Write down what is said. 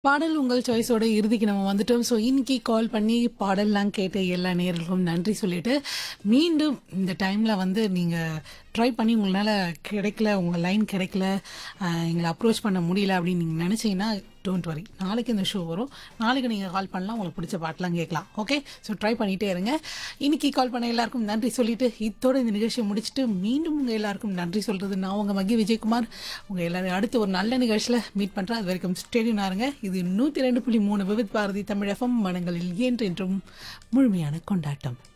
பாடல் உங்கள் சாய்ஸோட இறுதிக்கு நம்ம வந்துட்டோம் ஸோ இன்னைக்கு கால் பண்ணி பாடல்லாம் கேட்ட எல்லா நேயர்களுக்கும் நன்றி சொல்லிட்டு மீண்டும் இந்த டைமில் வந்து நீங்கள் ட்ரை பண்ணி உங்களால் கிடைக்கல உங்கள் லைன் கிடைக்கல ஆஹ், எங்களை அப்ரோச் பண்ண முடியல அப்படின்னு நீங்கள் நினச்சிங்கன்னா டோன்ட் வரி நாளைக்கு இந்த ஷோ வரும் நாளைக்கு நீங்கள் கால் பண்ணலாம் உங்களுக்கு பிடிச்ச பாட்டெலாம் கேட்கலாம் ஓகே ஸோ ட்ரை பண்ணிகிட்டே இருங்க இன்னைக்கு கால் பண்ண எல்லாருக்கும் நன்றி சொல்லிட்டு இத்தோட இந்த நிகழ்ச்சியை முடிச்சுட்டு மீண்டும் உங்கள் எல்லாருக்கும் நன்றி சொல்கிறது நான் உங்கள் மகி விஜயகுமார் உங்கள் எல்லாரும் அடுத்து ஒரு நல்ல நிகழ்ச்சியில் மீட் பண்ணுறேன் அது வரைக்கும் ஸ்டேடியம் இருங்க இது நூற்றி ரெண்டு புள்ளி மூணு விவித் பாரதி தமிழ் எஃப்எம் மனங்களில் என்றென்றும் முழுமையான கொண்டாட்டம்